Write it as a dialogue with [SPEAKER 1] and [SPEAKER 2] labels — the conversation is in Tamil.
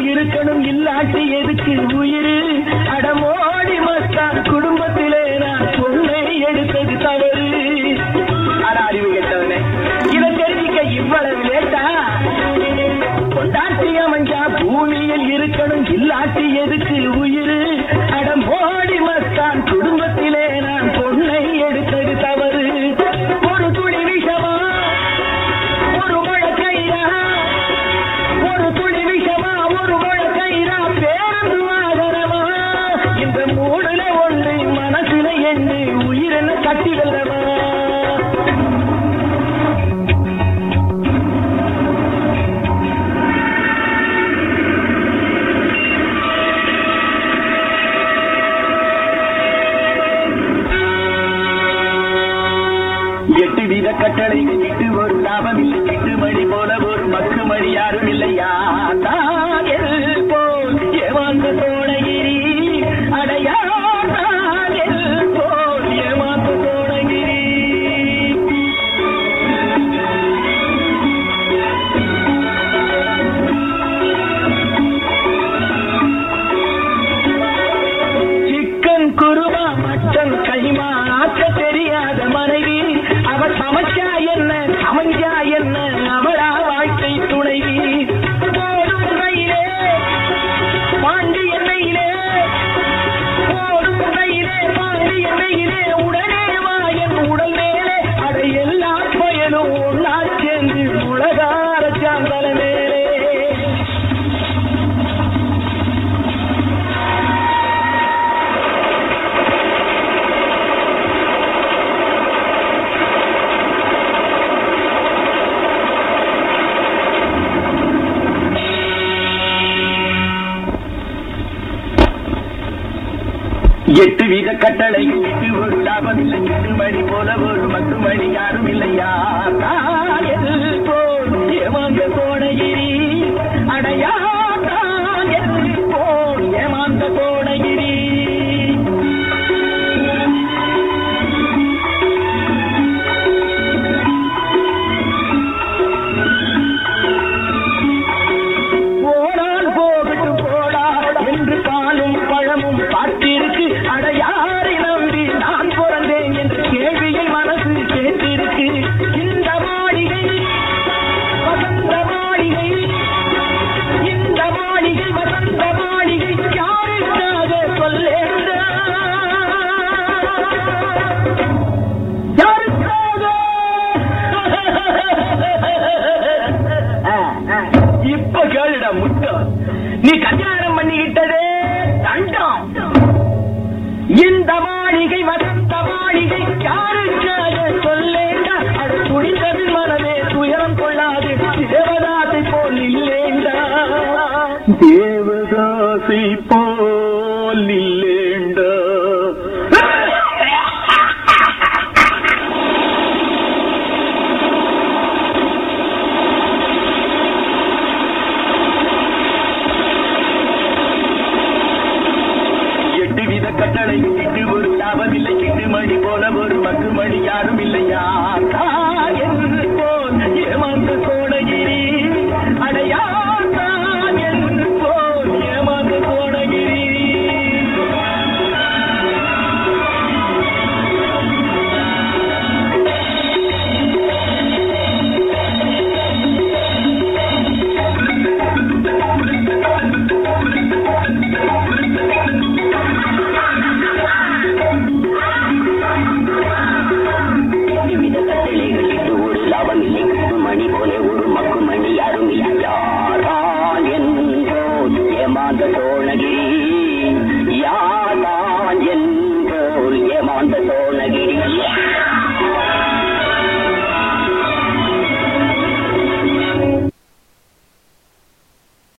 [SPEAKER 1] இருக்கணும் இல்லாட்டி எதுக்கு உயிர் அடமோடி மஸ்தான் குடும்பத்திலே நான் பொண்ணை எடுத்தது தவறு அட அறிவு கெட்டவனே இதை தெரிவிக்க இவ்வளவு லேட்டா கொண்டாட்டி அமைஞ்சா பூமியில் இருக்கணும் இல்லாட்டி எதுக்கு உயிர் அடமோடி மஸ்தான் குடும்பத்திலே நான் பொண்ணை எடுத்தது தவறு ஒரு துளி விஷமா ஒரு முழக்கையா ஒரு துளி விஷமா ஒரு முழக்கையா பேருந்து வாகனமா இந்த மூணுல ஒன்று மனசுல எண்ணு உயிரென கட்டி வெல்லவா எட்டு வீத கட்டளை விட்டு ஒரு லாபம் இல்லை எட்டு மணி போல ஒரு மக்கு மணி யாரும் இல்லையா தாயல் போல் ஏமாந்த தோணகிரி அடையாள் போல் ஏமாந்த தோணகிரி சிக்கன் குருமா மட்டன் கைமா ஆக்க தெரியாத மனைவி அவள் சமைச்சா என்ன சமைஞ்சா என்ன அவளா வாழ்க்கை துணைவி போடும் ரயிலே பாண்டி எண்ணெயிலே போடும் ரயிலே பாண்டி எண்ணெயிலே உடனே வா என் உடல் மேலே அதை எல்லா பயனும் ஒன்னா சேர்ந்து உலகார சாந்தல மேலே எட்டு வீத கட்டளை விட்டு ஒரு லாபம் இல்லை எட்டு மணி போல ஒரு மத்து மணி யாரும் இல்லையா தாயல் போல் ஏமாந்த கோடகிரி அடையா தாயல் போல் ஏமாந்த கோடகிரி போனால் போகட்டும் போடா என்று பாலும் பழமும் பார்த்திருக்கு அடையாரை நம்பி நான் பிறந்தேன் என்ற கேள்வியை மனசு கேட்டிருக்கு இந்த மாளிகை வசந்த மாளிகை இந்த மாளிகை வசந்த மாளிகை யாருக்காக சொல்லேண்டா யாருக்காக இப்ப கேளுடா முட்டம் நீ கல்யாணம் பண்ணிக்கிட்டதே தண்டம் இந்த மாளிகை வசந்த மாளிகை யாருக்காக சொல்லேண்டா அது துணிந்தது மனதே துயரம் கொள்ளாது தேவதாசை போல் இல்லேண்டா தேவதாசை போல் இல்லேண்டா எட்டு வித கட்டளை இட்டு ஒரு லாபம் இல்லை எட்டு மணி போல ஒரு மக்கு மணி யாரும் இல்லையா தாயன் போல் ஏமாந்த கோடகிரி அடையா தாயன் போல் ஏமாந்த கோடகிரி
[SPEAKER 2] விவித கட்டளைகள் இட்டு ஒரு லாபம் இல்லை கட்டு மணி போல ஒரு மக்கு மணி யாரும் இல்லை யாரான் என்றோ ஏமாந்த சோழகிரி யாரான் என்றோ ஏமாந்த சோழ